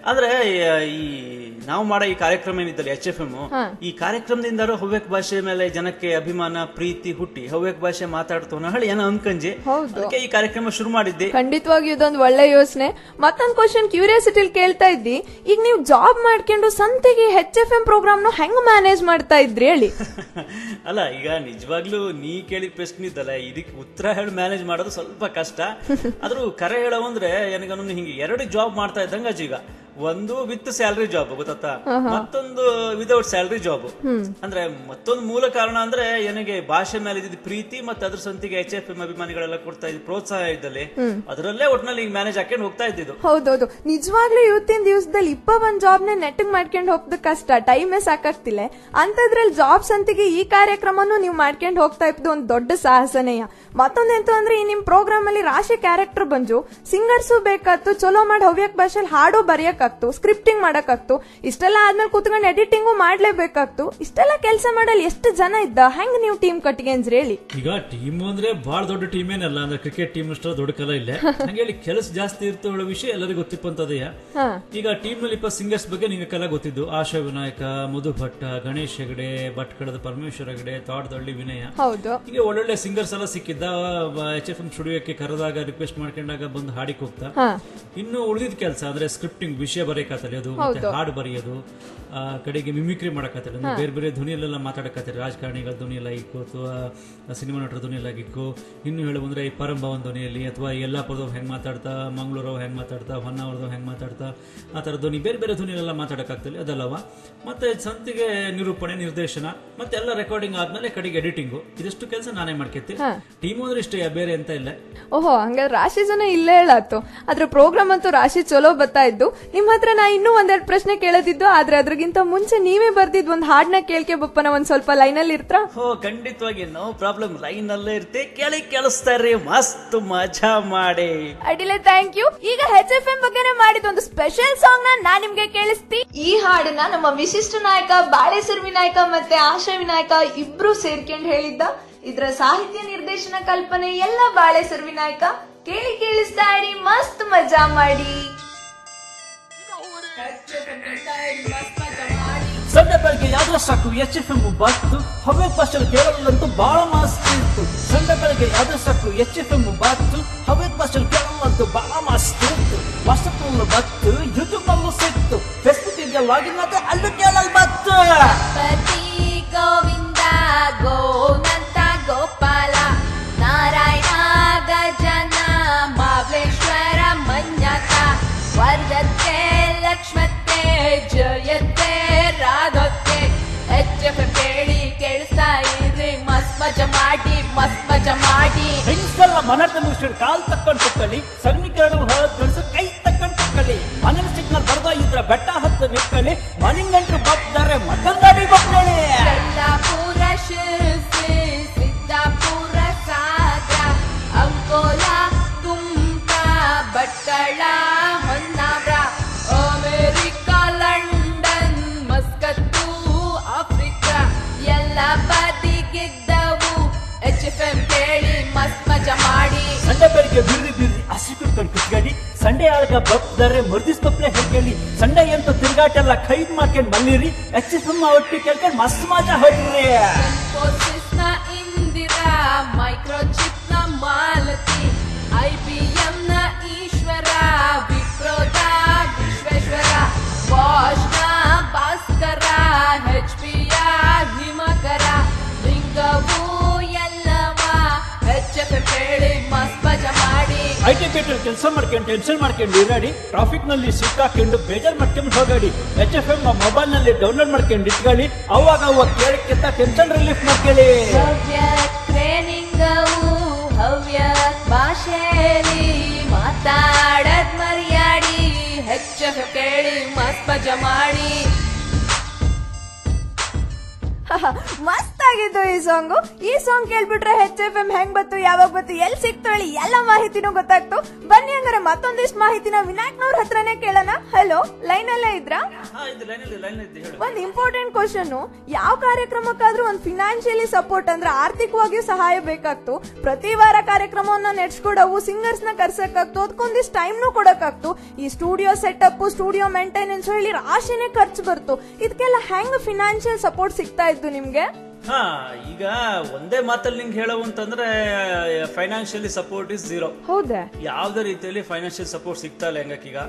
[SPEAKER 3] ಆದ್ರೆ ಈ ನಾವು ಮಾಡೋ ಈ ಕಾರ್ಯಕ್ರಮ ಏನಿದ್ದಲ್ಲ ಎಚ್ ಎಫ್ ಎಂ ಈ ಕಾರ್ಯಕ್ರಮದಿಂದ ಹವ್ಯಕ ಭಾಷೆ ಮೇಲೆ ಜನಕ್ಕೆ ಅಭಿಮಾನ ಪ್ರೀತಿ ಹುಟ್ಟಿ ಹವ್ಯಕ ಭಾಷೆ ಮಾತಾಡ್ತೋ ಹೇಳಿ ಏನೋ ಅನ್ಕಂಜಿ
[SPEAKER 2] ಹೌದು.
[SPEAKER 3] ಅದಕ್ಕೆ ಈ ಕಾರ್ಯಕ್ರಮ ಶುರು ಮಾಡಿದ್ದೆ
[SPEAKER 2] ಖಂಡಿತವಾಗಿ ಇದೊಂದು ಒಳ್ಳೆ ಯೋಚನೆ ಮತ್ತೊಂದ್ ಕ್ವಶನ್ ಕ್ಯೂರಿಯಾಸಿಟಿಲಿ ಕೇಳ್ತಾ ಇದ್ದಿ ಈಗ ನೀವು ಜಾಬ್ ಮಾಡ್ಕೊಂಡು ಸಂತೆಗೆ ಹೆಚ್ ಎಫ್ ಎಂ ಪ್ರೋಗ್ರಾಮ್ ನ ಹೆಂಗ್ ಮ್ಯಾನೇಜ್ ಮಾಡ್ತಾ ಇದ್ರಿ ಹೇಳಿ
[SPEAKER 3] ಅಲ್ಲ ಈಗ ನಿಜವಾಗ್ಲೂ ನೀ ಕೇಳಿದ ಪ್ರಶ್ನೆ ಇದ್ದಲ್ಲ ಇದಕ್ಕೆ ಉತ್ತರ ಹೇಳಿ ಮ್ಯಾನೇಜ್ ಮಾಡೋದು ಸ್ವಲ್ಪ ಕಷ್ಟ ಆದ್ರೂ ಕರೆ ಹೇಳೋ ಅಂದ್ರೆ ನನಗನ್ನೊಂದು ಹಿಂಗೆ ಎರಡು ಜಾಬ್ ಮಾಡ್ತಾ ಇದ್ದಂಗ ಈಗ ಒಂದು ವಿತ್ ಸ್ಯಾಲರಿ ಜಾಬ್ ಗೊತ್ತಾ ಮತ್ತೊಂದು ವಿದೌಟ್ ಸ್ಯಾಲರಿ ಜಾಬ್ ಅಂದ್ರೆ ಮತ್ತೊಂದು ಮೂಲ ಕಾರಣ ಅಂದ್ರೆ ನನಗೆ ಭಾಷೆ ಮೇಲೆ ಇದ್ದಿದ್ದ ಪ್ರೀತಿ ಮತ್ತೆ ಅದ್ರ ಸಂತಿಗೆ ಎಚ್ ಎಫ್ ಎಂ ಅಭಿಮಾನಿಗಳೆಲ್ಲ ಕೊಡ್ತಾ ಇದ್ದ ಪ್ರೋತ್ಸಾಹ ಇದ್ದಲ್ಲಿ ಅದರಲ್ಲೇ ಒಟ್ನಲ್ಲಿ ಈಗ ಮ್ಯಾನೇಜ್ ಹಾಕೊಂಡು ಹೋಗ್ತಾ ಇದ್ದಿದ್ದು
[SPEAKER 2] ಹೌದೌದು ನಿಜವಾಗ್ಲೂ ಇವತ್ತಿನ ದಿವಸದಲ್ಲಿ ಇಪ್ಪ ಒಂದ್ ಜಾಬ್ ನ ನೆಟ್ಟಗ್ ಮಾಡ್ಕೊಂಡು ಹೋಗ್ದು ಕಷ್ಟ ಟೈಮೇ ಸಾಕಾಗ್ತಿಲ್ಲ ಅಂತದ್ರಲ್ಲಿ ಜಾಬ್ಸ್ ಅಂತಿಗೆ ಈ ಕಾರ್ಯಕ್ರಮನು ನೀವು ಮಾಡ್ಕೊಂಡು ಹೋಗ್ತಾ ಇದ್ದು ಒಂದು ದೊಡ್ಡ ಸಾಹಸನೇಯ ಮತ್ತೊಂದೆಂತ ಅಂದ್ರೆ ಈ ನಿಮ್ ಪ್ರೋಗ್ರಾಮ್ ಅಲ್ಲಿ ರಾಶಿ ಕ್ಯಾರೆಕ್ಟರ್ ಬಂಜು ಸಿಂಗರ್ಸು ಬೇಕಾತ್ತು ಚಲೋ ಮಾಡಿ ಹವ್ಯಕ ಭಾಷೆಲಿ ಹಾಡು ಬರೆಯಕ್ಕಾಗ್ತು ಸ್ಕ್ರಿಪ್ಟಿಂಗ್ ಮಾಡಕ್ಕಾಗ್ತು ಇಷ್ಟೆಲ್ಲ ಆದ್ಮೇಲೆ ಕೂತ್ಕೊಂಡು ಎಡಿಟಿಂಗು ಮಾಡ್ಲೇಬೇಕಾಗ್ತು ಇಷ್ಟೆಲ್ಲ ಕೆಲಸ ಮಾಡಲ್ ಎಷ್ಟು ಜನ ಇದ್ದ ಹೆಂಗ್ ನೀವು ಟೀಮ್ ಕಟ್ಗೆಂಜ್ರಿ ಹೇಳಿ
[SPEAKER 4] ಈಗ ಟೀಮ್ ಅಂದ್ರೆ ಬಹಳ ದೊಡ್ಡ ಟೀಮ್ ಏನಲ್ಲ ಅಂದ್ರೆ ಕ್ರಿಕೆಟ್ ಟೀಮ್ ಅಷ್ಟು ದೊಡ್ಡ ಕಲ ಇಲ್ಲ ಹಂಗೆ ಹೇಳಿ ಕೆಲಸ ಜಾಸ್ತಿ ಇರ್ತೋ ಹೇಳೋ ವಿಷಯ ಎಲ್ಲರಿಗೂ ಗೊತ್ತಿಪ್ಪಂತದೆಯ ಈಗ ಟೀಮ್ ನಲ್ಲಿ ಇಪ್ಪ ಸಿಂಗರ್ಸ್ ಬಗ್ಗೆ ನಿಂಗೆ ಕಲ ಗೊತ್ತಿದ್ದು ಆಶಾ ವಿನಾಯಕ ಮಧು ಭಟ್ಟ ಗಣೇಶ್ ಹೆಗಡೆ ಭಟ್ಕಳದ ಪರಮೇಶ್ವರ ಹೆಗಡೆ ತೋಟದಳ್ಳಿ ವಿನಯ
[SPEAKER 2] ಹೌದು
[SPEAKER 4] ಹೀಗೆ ಒಳ್ಳೊಳ್ಳೆ ಸಿಂಗರ್ಸ್ ಎಲ್ಲ ಸಿಕ್ಕಿದ್ದ ಎಚ್ ಎಫ್ ಎಂ ಸ್ಟುಡಿಯೋಕ್ಕೆ ಕರೆದಾಗ ರಿಕ್ವೆಸ್ಟ್ ಮಾಡ್ಕೊಂಡಾಗ ಬಂದು ಹಾಡಿಕ್ ಹೋಗ್ತಾ
[SPEAKER 2] ಹಾ
[SPEAKER 4] ಇನ್ನು ಉಳಿದಿದ ಕೆಲಸ ಅಂದ್ರೆ ಸ್ಕ್ರಿಪ್ಟಿಂಗ್ ವಿಷಯ ಬರೆಯಕತ್ತಲ್ಲ ಅದು ಮತ್ತೆ ಹಾಡು ಬರೆಯೋದು ಆ, ಕಡೆಗೆ ಮಿಮಿಕ್ರಿ ಮಾಡಕತ್ತಲ್ಲ ಅಂದ್ರೆ ಬೇರೆ ಬೇರೆ ಧ್ವನಿಯಲ್ಲೆಲ್ಲ ಮಾತಾಡಕತ್ತಾರೆ ರಾಜಕಾರಣಿಗಳ ಧ್ವನಿ ಎಲ್ಲ ಇಕ್ಕು ಅಥವಾ ಸಿನಿಮಾ ನಟರ ಧ್ವನಿ ಎಲ್ಲ ಇಕ್ಕು ಇನ್ನು ಹೇಳು ಅಂದ್ರೆ ಈ ಪರಂಭವನ್ ಧ್ವನಿಯಲ್ಲಿ ಅಥವಾ ಯಲ್ಲಾಪುರದವ್ ಹೆಂಗ್ ಮಾತಾಡ್ತಾ ಮಂಗಳೂರವ್ ಹೆಂಗ್ ಮಾತಾಡ್ತಾ ಹೊನ್ನಾವರದವ್ ಹೆಂಗ್ ಮಾತಾಡ್ತಾ ಆ ತರ ಧ್ವನಿ ಬೇರೆ ಬೇರೆ ಧ್ವನಿಯಲ್ಲೆಲ್ಲ ಮಾತಾಡಕ್ಕಾಗ್ತಲ್ಲ ಅದಲ್ಲವ ಮತ್ತೆ ಸಂತಿಗೆ ನಿರೂಪಣೆ ನಿರ್ದೇಶನ ಮತ್ತೆ ಎಲ್ಲ ರೆಕಾರ್ಡಿಂಗ್ ಆದ್ಮೇಲೆ ಕಡೆಗೆ ಎಡಿಟಿಂಗು ಇದಷ್ಟು ಕೆಲಸ ನಾನೇ ಮಾಡ್ಕೊತೀನಿ ಟೀಮ್ ಅಂದ್ರೆ ಇಷ್ಟೇ ಬೇರೆ ಅಂತ ಇಲ್ಲ
[SPEAKER 2] ಓಹೋ ಹಂಗಾದ್ರೆ ರಾಶಿ ಜನ ಇಲ್ಲೇ ಹೇಳಾತು ಅದ್ರ ಪ್ರೋಗ್ರಾಮ್ ಅಂತೂ ರಾಶಿ ಚಲೋ ಬರ್ತಾ ಇದ್ದು ನಿಮ್ ಹತ್ರ ನಾ ಇನ್ನೂ ಒಂದೆರಡು ಪ್ರಶ್ನೆ ಕೇಳದಿದ್ದು ಆದ್ರೆ ಅದ್ರಗಿಂತ ಮುಂಚೆ ನೀವೇ ಬರ್ದಿದ್ ಒಂದ್ ಹಾಡ್ನ ಕೇಳ್ಕೆ ಬಪ್ಪನ ಒಂದ್ ಸ್ವಲ್ಪ ಲೈನಲ್ಲಿ ಇರ್ತಾ
[SPEAKER 3] ಹೋ ಖಂಡಿತವಾಗಿ ನೋ ಪ್ರಾಬ್ಲಮ್ ಲೈನ್ ಅಲ್ಲೇ ಇರ್ತೆ ಕೇಳಿ ಕೇಳಿಸ್ತಾರ್ರಿ ಮಸ್ತ್ ಮಜಾ ಮಾಡಿ
[SPEAKER 1] ಅಡಿಲೆ ಥ್ಯಾಂಕ್ ಯು ಈಗ ಹೆಚ್ ಎಫ್ ಎಂ ಬಗ್ಗೆನೇ ಮಾಡಿದ ಒಂದು ಸ್ಪೆಷಲ್ ಸಾಂಗ್ ನ ನಾನ್ ನಿಮ್ಗೆ ಕೇಳಿಸ್ತಿ ಈ ಹಾಡನ್ನ ನಮ್ಮ ವಿಶಿಷ್ಟ ನಾಯಕ ಬಾಳೇಶ್ವರ ವಿನಾಯಕ ಮತ್ತೆ ಆಶಾ ವಿನಾಯಕ ಇಬ್ರು ಸೇರ್ಕೊಂಡು ಹೇಳಿದ್ದ ಇದ್ರ ಸಾಹಿತ್ಯ ನಿರ್ದೇಶನ ಕಲ್ಪನೆ ಎಲ್ಲ ಬಾಳೇಶ್ವರ ವಿನಾಯಕ ಕೇಳಿ ಕೇಳಿಸ್ತಾ ಇರಿ ಮಸ್ತ್ ಮಜಾ ಮಾಡಿ
[SPEAKER 5] ಸಂಡೆ ಬೆಳಗ್ಗೆ ಯಾವ್ದ್ರ ಸಾಕು ಎಚ್ ಎಫ್ ಎಂ ಬಾತು ಹವ್ಯ ಭಾಷೆ ಕೇಳಲ್ಲಂತೂ ಬಹಳ ಮಸ್ತ್ ಇತ್ತು ಸಂಡೆ ಬೆಳಗ್ಗೆ ಯಾವ್ದ್ರ ಸಾಕು ಎಚ್ ಎಫ್ ಎಂ ಬಾತು ಹವ್ಯ ಭಾಷೆ ಕೇಳಲ್ಲಂತೂ ಬಹಳ ಮಸ್ತ್ ಇತ್ತು ವಾಟ್ಸಪ್ ನಲ್ಲೂ ಬತ್ತು ಯೂಟ್ಯೂಬ್ ನಲ್ಲೂ ಸಿಕ್ತು ಫೇಸ್ಬುಕ್ ಗೆ ಲಾಗಿನ್ ಆದ್ರೆ ಅಲ್ಲೂ ಕೇಳಲ್ ಬತ್ತು
[SPEAKER 1] ಪತಿ ಗೋವಿಂದ ಗೋನಂತ ಗೋಪಾಲ ನಾರಾಯಣ ಗಜನ ಮಾಬಲೇಶ್ವರ ಮಂಜಾತ ವರ್ಧತ್ತೆ ಲಕ್ಷ್ಮತ್ತೆ ಜಯತ್ತೆ ರಾಧತ್ತೆ ಎಚ್ ಎಫ್ ಕೇಳಿ ಕೇಳಿಸ್ತಾ ಇರ್ರಿ ಮಸ್ತ್ ಮಜಾ ಮಾಡಿ ಮಸ್ತ್ ಮಜಾ ಮಾಡಿ
[SPEAKER 5] ಹೆಂಗ್ಸೆಲ್ಲ ಮನೆ ಮುಗಿಸ್ಕೊಂಡು ಕಾಲ್ ತಕ್ಕೊಂಡು ಕುಕ್ಕಲಿ ಸಗಣೀಕರಣ ಹೊರದ್ ಬೆಳೆಸು ಕೈ ತಕ್ಕೊಂಡು ಕುಕ್ಕಲಿ ಮನೇಲಿ ಸಿಗ್ನಲ್ ಬರ್ದ ಇದ್ರ ಬೆಟ್ಟ ಹತ್ತು ನಿಕ್ಕಲಿ ಮನಿಂಗಂಟು ಬಪ್ತಾರೆ ಮತ್ತೊಂದಡಿ ಬಪ್ನಳಿ
[SPEAKER 1] ಸಿದ್ದಾಪುರ ಶಿರ್ಸಿ ಸಿದ್ದಾಪುರ ಸಾಗರ ಅಂಕೋಲ ತುಮಕ Bhatkal Honnavar America London Muscat Africa ಎಲ್ಲ ಬದಿಗಿದ್ದವು ಎಚ್ ಎಫ್ ಎಂ ಕೇಳಿ ಮಸ್ತ್ ಮಜಾ ಮಾಡಿ
[SPEAKER 5] ಸಂಡೆ ಬೆಳಿಗ್ಗೆ ಬಿರ್ರಿ ಬಿರ್ರಿ ಹಸಿ ಕುಟ್ಕೊಂಡು ಕುತ್ಕಡಿ ಸಂಡೆ ಆಳ್ಗ ಬಪ್ತಾರೆ ಮರ್ದಿಸ್ ಬಪ್ಲೆ ಹೇಳ್ಕೇಳಿ ಸಂಡೆ ಅಂತ ತಿರ್ಗಾಟ ಎಲ್ಲ ಖೈದ್ ಮಾಡ್ಕೊಂಡು ಬಂದಿರಿ ಎಚ್ ಎಫ್ ಎಂ ಒಟ್ಟಿ ಕೇಳ್ಕೊಂಡು ಮಸ್ತ್ ಮಜಾ ಹೊಡ್ರಿ
[SPEAKER 1] ಇನ್ಫೋಸಿಸ್ ನ ಇಂದಿರಾ ಮೈಕ್ರೋಚಿಪ್ ನ ಮಾಲತಿ ಐ ಬಿ ಎಂ ನ ಈಶ್ವರ ವಿಪ್ರೋದ ವಿಶ್ವೇಶ್ವರ ಬಾಷ್ ನ ಭಾಸ್ಕರ ಹೆಚ್ ಪಿ ಯ ಹಿಮಕರ ಲಿಂಗವು ಎಲ್ಲವ ಹೆಚ್ ಎಫ್ ಹೇಳಿ ಮಸ್ತ್ ಮಜಾ ಮಾಡಿ
[SPEAKER 5] ಐ ಟಿ ಪೇಟೆಲ್ ಕೆಲಸ ಮಾಡ್ಕೊಂಡು ಟೆನ್ಷನ್ ಮಾಡ್ಕೊಂಡು ಇರಾಡಿ ಟ್ರಾಫಿಕ್ ನಲ್ಲಿ ಸಿಕ್ಕಾಕೊಂಡು ಬೇಜಾರ್ ಮಾಡ್ಕೊಂಡು ಹೋಗಾಡಿ ಎಚ್ ಎಫ್ ಎಂ ಮೊಬೈಲ್ ನಲ್ಲಿ ಡೌನ್ಲೋಡ್ ಮಾಡ್ಕೊಂಡು ಇಟ್ಕೊಳ್ಳಿ ಅವಾಗ ಅವಾಗ ಕೇಳಕ್ಕಿಂತ ಟೆನ್ಷನ್ ರಿಲೀಫ್ ಮಾಡ್ಕೊಳ್ಳಿ
[SPEAKER 1] ಹವ್ಯ ಟ್ರೈನಿಂಗವು ಹವ್ಯ ಭಾಷೆಯಲ್ಲಿ ಮಾತಾಡದ್ ಮರ್ಯಾಡಿ ಹೆಚ್ಚು ಕೇಳಿ ಮಸ್ತ್ ಮಜಾ ಮಾಡಿ
[SPEAKER 2] ಮಸ್ತ್ ಸಕ್ಕತ್ತಾಗಿದ್ದು ಈ ಸಾಂಗ್ ಈ ಸಾಂಗ್ ಕೇಳ್ಬಿಟ್ರೆ ಹೆಚ್ ಎಫ್ ಎಂ ಹೆಂಗ್ ಬತ್ತು ಯಾವಾಗ ಬತ್ತು ಎಲ್ಲಿ ಸಿಕ್ತು ಹೇಳಿ ಎಲ್ಲ ಮಾಹಿತಿನೂ ಗೊತ್ತಾಗ್ತು ಬನ್ನಿ ಹಂಗಾರೆ ಮತ್ತೊಂದಿಷ್ಟು ಮಾಹಿತಿನ ವಿನಾಯಕ್ನವ್ರ ಹತ್ರನೇ ಕೇಳೋಣ ಹಲೋ ಲೈನ್ ಅಲ್ಲೇ ಇದ್ರಾ
[SPEAKER 3] ಹಾ ಇದು ಲೈನಲ್ಲಿ ಲೈನ್ ಇದ್ದು ಹೇಳು
[SPEAKER 2] ಒಂದ್ ಇಂಪಾರ್ಟೆಂಟ್ ಕ್ವಶನ್ ಯಾವ ಕಾರ್ಯಕ್ರಮಕ್ಕಾದ್ರೂ ಒಂದ್ ಫಿನಾನ್ಷಿಯಲಿ ಸಪೋರ್ಟ್ ಅಂದ್ರೆ ಆರ್ಥಿಕವಾಗಿಯೂ ಸಹಾಯ ಬೇಕಾಗ್ತು ಪ್ರತಿ ವಾರ ಕಾರ್ಯಕ್ರಮವನ್ನ ನೆಡ್ಸ್ಕೊಡವು ಸಿಂಗರ್ಸ್ ನ ಕರ್ಸಕ್ಕಾಗ್ತು ಅದಕ್ಕೊಂದಿಷ್ಟು ಟೈಮ್ನು ಕೊಡಕ್ಕಾಗ್ತು ಈ ಸ್ಟುಡಿಯೋ ಸೆಟಪ್ ಸ್ಟುಡಿಯೋ ಮೇಂಟೆನೆನ್ಸ್ ಹೇಳಿ ರಾಶಿನೇ ಖರ್ಚು ಬರ್ತು ಇದಕ್ಕೆಲ್ಲ ಹೆಂಗ್ ಫಿನಾನ್ಷಿಯಲ್ ಸಪೋರ್ಟ್ ಸಿಗ್ತಾ ಇತ್ತು ನಿಮ್ಗೆ
[SPEAKER 3] ಹಾ ಈಗ ಒಂದೇ ಮಾತಲ್ಲಿ ನಿಂಗೆ ಹೇಳವು ಅಂತಂದ್ರೆ ಫೈನಾನ್ಷಿಯಲಿ ಸಪೋರ್ಟ್ ಇಸ್ ಝೀರೋ
[SPEAKER 2] ಹೌದಾ
[SPEAKER 3] ಯಾವ್ದೇ ರೀತಿಯಲ್ಲಿ ಫೈನಾನ್ಷಿಯಲ್ ಸಪೋರ್ಟ್ ಸಿಗ್ತಾ ಇಲ್ಲ ಹೆಂಗಕ್ಕೀಗ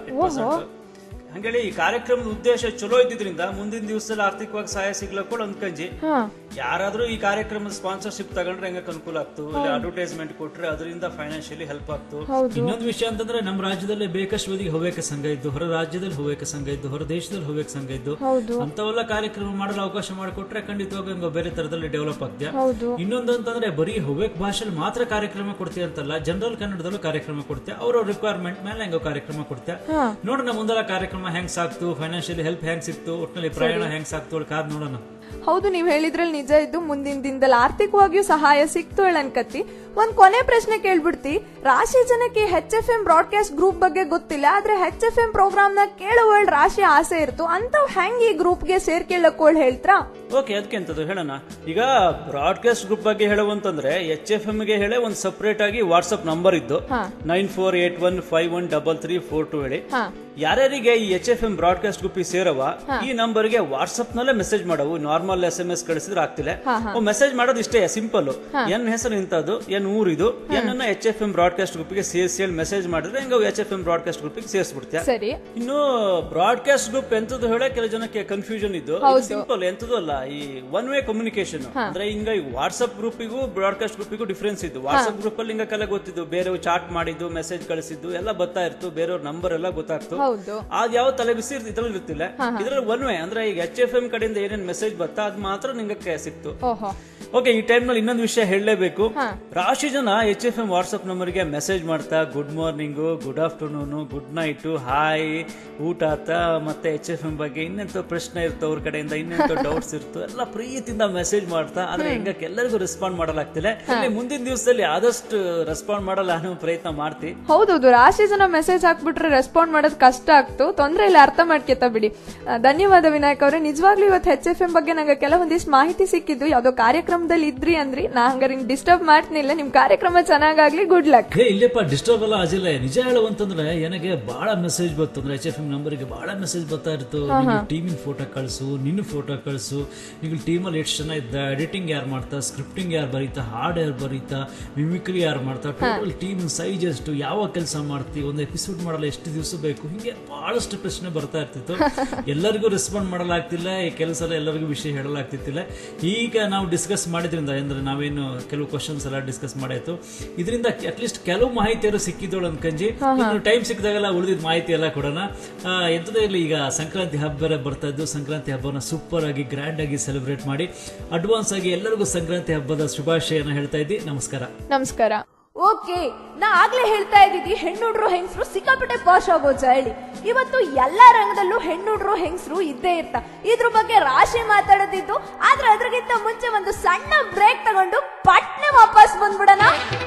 [SPEAKER 3] ಹಂಗೇಳಿ ಈ ಕಾರ್ಯಕ್ರಮದ ಉದ್ದೇಶ ಚಲೋ ಇದ್ದಿದ್ರಿಂದ ಮುಂದಿನ ದಿವಸದಲ್ಲಿ ಆರ್ಥಿಕವಾಗಿ ಸಹಾಯ ಸಿಗ್ಲಕ್ಕ ಕೂಡ ಅಂದ್ಕಂಜಿ ಯಾರಾದ್ರೂ ಈ ಕಾರ್ಯಕ್ರಮದ ಸ್ಪಾನ್ಸರ್ಶಿಪ್ ತಗೊಂಡ್ರೆ ಹೆಂಗಕ್ಕೆ ಅನುಕೂಲ ಆಗ್ತು ಇಲ್ಲ ಅಡ್ವರ್ಟೈಸ್ಮೆಂಟ್ ಕೊಟ್ರೆ ಅದರಿಂದ ಫೈನಾನ್ಷಿಯಲಿ ಹೆಲ್ಪ್ ಆಗ್ತು
[SPEAKER 4] ಇನ್ನೊಂದು ವಿಷಯ ಅಂತಂದ್ರೆ ನಮ್ಮ ರಾಜ್ಯದಲ್ಲಿ ಬೇಕಷ್ಟು ಮಂದಿಗೆ ಹವ್ಯಕ ಸಂಘ ಇದ್ದು ಹೊರ ರಾಜ್ಯದಲ್ಲಿ ಹವ್ಯಕ ಸಂಘ ಇದ್ದು ಹೊರ ದೇಶದಲ್ಲಿ ಹವ್ಯಕ ಸಂಘ ಇದ್ದು ಅಂತವೆಲ್ಲ ಕಾರ್ಯಕ್ರಮ ಮಾಡಲು ಅವಕಾಶ ಮಾಡಿಕೊಟ್ರೆ ಖಂಡಿತವಾಗಿ ಹಂಗ ಬೇರೆ ತರದಲ್ಲಿ ಡೆವಲಪ್ ಆಗ್ತೀಯ ಇನ್ನೊಂದು ಅಂತಂದ್ರೆ ಬರೀ ಹವ್ಯಕ ಭಾಷೆಯಲ್ಲಿ ಮಾತ್ರ ಕಾರ್ಯಕ್ರಮ ಕೊಡ್ತೀಯ ಅಂತಲ್ಲ ಜನರಲ್ ಕನ್ನಡದಲ್ಲೂ ಕಾರ್ಯಕ್ರಮ ಕೊಡ್ತೀಯ ಅವ್ರ ರಿಕ್ವೈರ್ಮೆಂಟ್ ಮೇಲೆ ಹೆಂಗೋ ಕಾರ್ಯಕ್ರಮ ಕೊಡ್ತೀಯ ನೋಡೋಣ ಮುಂದೆಲ್ಲ ಕಾರ್ಯಕ್ರಮ ಹೆಂಗ್ ಸಾಕ್ತು ಫೈನಾನ್ಷಿಯಲಿ ಹೆಲ್ಪ್ ಹೆಂಗ್ ಸಿಕ್ತು ಒಟ್ಟಿನಲ್ಲಿ ಪ್ರಯಾಣ ಹೆಂಗ್ ಸಾಕ್ತು ಅಲ್ಲಿ ಕಾದ್ ನೋಡೋಣ
[SPEAKER 2] ಹೌದು ನೀವ್ ಹೇಳಿದ್ರಲ್ಲಿ ನಿಜ ಇದ್ದು ಮುಂದಿನ ದಿನದಲ್ಲಿ ಆರ್ಥಿಕವಾಗಿಯೂ ಸಹಾಯ ಸಿಕ್ತು ಹೇಳನ್ಕತ್ತಿ ಒಂದ್ ಕೊನೆ ಪ್ರಶ್ನೆ ಕೇಳ್ಬಿಡ್ತಿ ರಾಶಿ ಜನಕ್ಕೆ H F M broadcast group ಬಗ್ಗೆ ಗೊತ್ತಿಲ್ಲ ಆದ್ರೆ ಹೆಚ್ ಎಫ್ ಎಂ ಪ್ರೋಗ್ರಾಮ್ ನ ಕೇಳುವಳ್ ರಾಶಿ ಆಸೆ ಇರ್ತು ಅಂತವ್ ಹೆಂಗ್ ಈ ಗ್ರೂಪ್ಗೆ ಸೇರ್ಕೊಳ್ಳೋಕೋಳ್ ಹೇಳ್ತ್ರಾ
[SPEAKER 3] ಓಕೆ ಅದಕ್ಕೆ ಅಂತದ್ದು ಹೇಳೋಣ ಈಗ ಬ್ರಾಡ್ಕಾಸ್ಟ್ ಗ್ರೂಪ್ ಬಗ್ಗೆ ಹೇಳುವಂತಂದ್ರೆ ಎಚ್ ಎಫ್ ಎಂ ಗೆ ಹೇಳಿ ಒಂದು ಸಪರೇಟ್ ಆಗಿ ವಾಟ್ಸ್ಆಪ್ ನಂಬರ್ ಇದ್ದು nine four eight one five one double three four two ಹೇಳಿ ಯಾರ್ಯಾರಿಗೆ ಈ H F M broadcast group ಸೇರವ ಈ ನಂಬರ್ಗೆ ವಾಟ್ಸ್ಆಪ್ ನಲ್ಲೇ ಮೆಸೇಜ್ ಮಾಡವು ನಾರ್ಮಲ್ ಎಸ್ ಎಂ ಎಸ್ ಕಳಿಸಿದ್ರೆ ಆಗ್ತಿಲ್ಲ ಮೆಸೇಜ್ ಮಾಡೋದು ಇಷ್ಟೇ ಸಿಂಪಲ್ ಎನ್ ಹೆಸರು ಇಂತದ್ದು ಎನ್ ಊರಿದು ಎನ್ ಎಚ್ ಎಫ್ ಎಂ ಬ್ರಾಡ್ಕಾಸ್ಟ್ ಗ್ರೂಪ್ಗೆ ಸೇರಿಸಿ ಹೇಳಿ ಮೆಸೇಜ್ ಮಾಡಿದ್ರೆ ಹಿಂಗ ಎಚ್ ಎಫ್ ಎಂ ಬ್ರಾಡ್ಕಾಸ್ಟ್ ಗ್ರೂಪ್ಗೆ ಸೇರಿಸ್ಬಿಡ್ತೀಯ
[SPEAKER 2] ಸರಿ
[SPEAKER 3] ಇನ್ನು ಬ್ರಾಡ್ಕಾಸ್ಟ್ ಗ್ರೂಪ್ ಎಂತದ್ದು ಹೇಳ ಕೆಲ ಜನಕ್ಕೆ ಕನ್ಫ್ಯೂಷನ್ ಇದ್ದು ಸಿಂಪಲ್ ಎಂತದ್ದು ಅಲ್ಲ ಈ ಒನ್ ವೇ ಕಮ್ಯುನಿಕೇಶನ್ ಅಂದ್ರೆ ಹಿಂಗ ಈ ವಾಟ್ಸ್ಆಪ್ ಗ್ರೂಪಿಗೂ ಬ್ರಾಡ್ಕಾಸ್ಟ್ ಗ್ರೂಪಿಗೂ ಡಿಫ್ರೆನ್ಸ್ ಇದ್ದು ವಾಟ್ಸ್ಆಪ್ ಗ್ರೂಪ್ ಅಲ್ಲಿ ಹಿಂಗ ಕೆಲ ಗೊತ್ತಿದ್ದು ಬೇರೆ ಚಾಟ್ ಮಾಡಿದ್ದು ಮೆಸೇಜ್ ಕಳಿಸಿದ್ದು ಎಲ್ಲ ಬರ್ತಾ ಇತ್ತು ಬೇರೆಯವ್ರ ನಂಬರ್ ಎಲ್ಲ ಗೊತ್ತಾಗ್ತು
[SPEAKER 2] ಹೌದು
[SPEAKER 3] ಅದ್ ಯಾವ ತಲೆ ಬಿಸಿ ಇದ್ರಲ್ಲಿ ಇರ್ತಿಲ್ಲ ಇದ್ರಲ್ಲಿ ಒನ್ ವೇ ಅಂದ್ರೆ ಈಗ ಎಚ್ ಎಫ್ ಎಂ ಕಡೆಯಿಂದ ಏನೇನ್ ಮೆಸೇಜ್ ಬರ್ತಾ ಅದ್ ಮಾತ್ರ ನಿಂಗಕ್ಕೆ ಸಿಕ್ತು
[SPEAKER 2] ಓಹೋ
[SPEAKER 3] ಓಕೆ ಈ ಟೈಮ್ ನಲ್ಲಿ ಇನ್ನೊಂದು ವಿಷಯ ಹೇಳಲೇಬೇಕು ರಾಶಿ ಜನ ಎಚ್ ಎಫ್ ಎಂ ವಾಟ್ಸ್ಆಪ್ ನಂಬರ್ಗೆ ಮೆಸೇಜ್ ಮಾಡ್ತಾ good morning good afternoon good night hi ಊಟ ಆತ ಮತ್ತೆ ಎಚ್ ಎಫ್ ಎಂ ಬಗ್ಗೆ ಇನ್ನೆಂತ ಪ್ರಶ್ನೆ ಇರ್ತು ಅವ್ರ ಕಡೆಯಿಂದ ಇನ್ನೆಂತ ಡೌಟ್ಸ್ ಇರ್ತು ಎಲ್ಲ ಪ್ರೀತಿಯಿಂದ ಮೆಸೇಜ್ ಮಾಡ್ತಾ ಆದ್ರೆ ಹಿಂಗಕ್ಕೆ ಎಲ್ಲರಿಗೂ ರೆಸ್ಪಾಂಡ್ ಮಾಡಲಾಗ್ತಿಲ್ಲ ಇಲ್ಲಿ ಮುಂದಿನ ದಿವಸದಲ್ಲಿ ಆದಷ್ಟು ರೆಸ್ಪಾಂಡ್ ಮಾಡಲ್ಲ ಅನ್ನೋ ಪ್ರಯತ್ನ ಮಾಡ್ತಿ
[SPEAKER 2] ಹೌದೌದು ರಾಶಿ ಜನ ಮೆಸೇಜ್ ಹಾಕ್ಬಿಟ್ರೆ ರೆಸ್ಪಾಂಡ್ ಮಾಡೋದು ಕಷ್ಟ ಆಗ್ತು ತೊಂದ್ರೆ ಇಲ್ಲ ಅರ್ಥ ಮಾಡ್ಕೊತ ಬಿಡಿ ಆ, ಧನ್ಯವಾದ ವಿನಾಯಕ್ ಅವರೇ ನಿಜವಾಗ್ಲೂ ಇವತ್ತು ಹೆಚ್ ಎಫ್ ಎಂ ಬಗ್ಗೆ ನಂಗೆ ಕೆಲವೊಂದಿಷ್ಟು ಮಾಹಿತಿ ಸಿಕ್ಕಿದ್ದು ಯಾವ್ದೋ ಕಾರ್ಯಕ್ರಮದಲ್ಲಿ ಇದ್ರಿ ಅಂದ್ರಿ ನಾ ಹಂಗಾರೆ ಡಿಸ್ಟರ್ಬ್ ಮಾಡ್ತಿಲ್ಲ ನಿಮ್ ಕಾರ್ಯಕ್ರಮ ಚೆನ್ನಾಗಾಗ್ಲಿ ಗುಡ್ ಲಕ್
[SPEAKER 4] ಏ ಇಲ್ಲಪ್ಪ ಡಿಸ್ಟರ್ಬ್ ಎಲ್ಲ ಅಜಿಲ್ಲ ನಿಜ ಹೇಳುವಂತಂದ್ರೆ ನನಗೆ ಬಹಳ ಮೆಸೇಜ್ ಬಂತು ಅಂದ್ರೆ ಎಚ್ ಎಫ್ ಎಂ ನಂಬರ್ಗೆ ಬಹಳ ಮೆಸೇಜ್ ಬರ್ತಾ ಇತ್ತು ಟೀಮಿನ ಫೋಟೋ ಕಳಿಸು ನಿನ್ನ ಫೋಟೋ ಕಳಿಸು ನೀವು ಟೀಮಲ್ಲಿ ಎಷ್ಟು ಜನ ಇದ್ದ ಎಡಿಟಿಂಗ್ ಯಾರು ಮಾಡ್ತಾ ಸ್ಕ್ರಿಪ್ಟಿಂಗ್ ಯಾರು ಬರೀತಾ ಹಾಡ್ ಯಾರು ಬರೀತಾ ಮಿಮಿಕ್ರಿ ಯಾರು ಮಾಡ್ತಾ ಟೋಟಲ್ ಟೀಮ್ ಸೈಜ್ ಎಷ್ಟು ಯಾವ ಕೆಲಸ ಮಾಡ್ತಿ ಒಂದು ಎಪಿಸೋಡ್ ಮಾಡಲ್ಲ ಎಷ್ಟು ದಿವಸ ಬೇಕು ಹಿಂಗೆ ಬಹಳಷ್ಟು ಪ್ರಶ್ನೆ ಬರ್ತಾ ಇರ್ತಿತ್ತು ಎಲ್ಲರಿಗೂ ರೆಸ್ಪಾಂಡ್ ಮಾಡಲಾಗ್ತಿಲ್ಲ ಈ ಕೆಲಸ ಎಲ್ಲ ಎಲ್ಲರಿಗೂ ವಿಷಯ ಹೇಳಲಾಗ್ತಿತ್ತಿಲ್ಲ ಈಗ ನಾವು ಡಿಸ್ಕಸ್ ಮಾಡಿದ್ರಿಂದ ಅಂದ್ರೆ ನಾವೇನು ಕೆಲವು ಕ್ವಶನ್ಸ್ ಎಲ್ಲ ಡಿಸ್ಕಸ್ ಮಾಡಾಯ್ತು ಇದರಿಂದ ಅಟ್ಲೀಸ್ಟ್ ಕೆಲವು ಮಾಹಿತಿಯರು ಸಿಕ್ಕಿದ್ದೋಳು ಅನ್ಕಂಜಿ ಟೈಮ್ ಸಿಕ್ಕಿದಾಗೆಲ್ಲ ಉಳಿದಿದ್ದ ಮಾಹಿತಿ ಎಲ್ಲ ಕೊಡೋಣ ಆ, ಎಂತದೇ ಇರಲಿ ಈಗ ಸಂಕ್ರಾಂತಿ ಹಬ್ಬ ಬೇರೆ ಬರ್ತಾ ಇದ್ದು ಸಂಕ್ರಾಂತಿ ಹಬ್ಬನ ಸೂಪರ್ ಆಗಿ ಗ್ರ್ಯಾಂಡ್ ಆಗಿ ಸೆಲೆಬ್ರೇಟ್ ಮಾಡಿ ಅಡ್ವಾನ್ಸ್ ಆಗಿ ಎಲ್ಲರಿಗೂ ಸಂಕ್ರಾಂತಿ ಹಬ್ಬದ ಶುಭಾಶಯನ ಹೇಳ್ತಾ ಇದ್ದಿ ನಮಸ್ಕಾರ
[SPEAKER 2] ನಮಸ್ಕಾರ ಓಕೆ ನಾ ಆಗ್ಲೇ ಹೇಳ್ತಾ ಇದ್ದಿದ್ದಿ ಹೆಣ್ಣುಡ್ರು ಹೆಂಗಸರು ಸಿಕ್ಕಾಪಟ್ಟೆ ಪಾಶ್ ಆಗೋ ಹೇಳಿ ಇವತ್ತು ಎಲ್ಲಾ ರಂಗದಲ್ಲೂ ಹೆಣ್ಣುಡ್ರು ಹೆಂಗಸರು ಇದ್ದೇ ಇರ್ತ ಇದ್ರ ಬಗ್ಗೆ ರಾಶಿ ಮಾತಾಡೋದಿದ್ದು ಆದ್ರೆ ಅದ್ರಗಿಂತ ಮುಂಚೆ ಒಂದು ಸಣ್ಣ ಬ್ರೇಕ್ ತಗೊಂಡು ಪಟ್ನೆ ವಾಪಸ್ ಬಂದ್ಬಿಡೋಣ